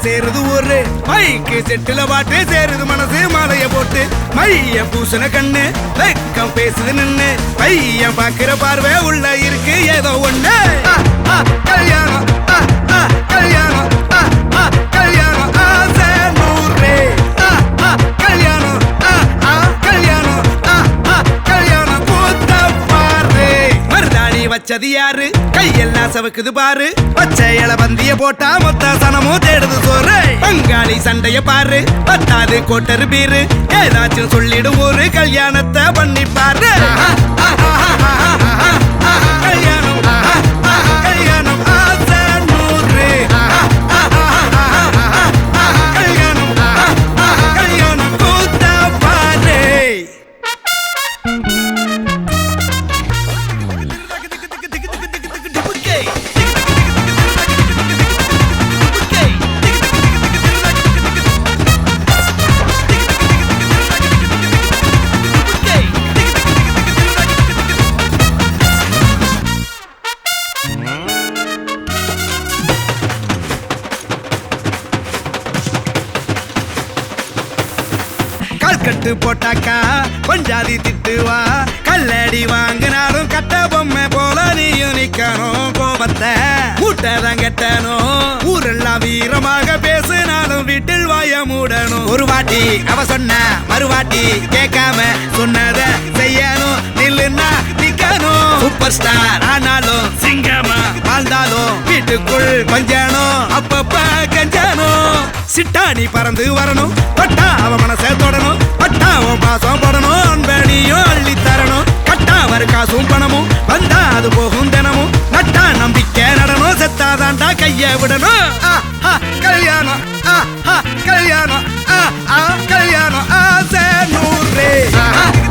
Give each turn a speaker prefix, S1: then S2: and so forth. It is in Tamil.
S1: சேருது ஒரு மைக்கு செட்டுல பாட்டு சேருது மனசு மாலைய போட்டு மைய பூசண கண்ணு வெக்கம் பேசுது நின்னு பையன் பாக்குற பார்வை உள்ள இருக்கு ஏதோ ஒண்ணு ஆ, ஆ, கல்யாணம் ஆ, ஆ, கல்யாணம் ஆ, ஆ, கல்யாணம் ஆசை நூறு ஆ, ஆ, கல்யாணம் ஆ, ஆ, கல்யாணம் ஆ, ஆ, கல்யாணம் கூத்த பாரு மருதாணி வச்சது யாரு கையெல்லாம் சவக்குது பாரு பச்சை இல பந்திய போட்டா மொத்த சனமும் தேடுது சோறு பங்காளி சண்டைய பாரு பத்தாது கோட்டரு பீரு ஏதாச்சும் சொல்லிடும் ஒரு கல்யாணத்தை பண்ணி பாரு கல்யாணம் கல்யாணம் ஆசை நூறு கல்யாணம் கல்யாணம் கூத்த பாரு கல்கட்டு போட்டாக்கா பஞ்சாதி திட்டுவா கல்லடி வாங்கினாலும் கட்ட பொம்மை போல நீயும் நிக்கணும் கோபத்தை மூட்டதான் கட்டணும் ஊரெல்லாம் வீரமாக பேசினாலும் வீட்டில் வாய மூடணும் ஒரு வாட்டி அவ சொன்ன மறுவாட்டி கேட்காம சொன்னத செய்யணும் நில்லுன்னா நிக்கணும் சூப்பர் ஸ்டார் ஆனாலும் சிங்கமா வாழ்ந்தாலும் வீட்டுக்குள் கொஞ்சணும் அப்பப்ப கஞ்சணும் சிட்டாணி பறந்து வரணும் பட்டா அவ மனசை தொடணும் பட்டா அவன் பாசம் படணும் அன்பனியும் அள்ளி தரணும் கட்டா வரு காசும் பணமும் வந்தா அது போகும் தினமும் நட்டா நம்பிக்கை நடணும் செத்தாதாண்டா கைய விடணும் ஆ, ஆ, கல்யாணம் ஆ, ஆ, கல்யாணம் ஆ, ஆ, கல்யாணம் ஆசை நூறு ஆ,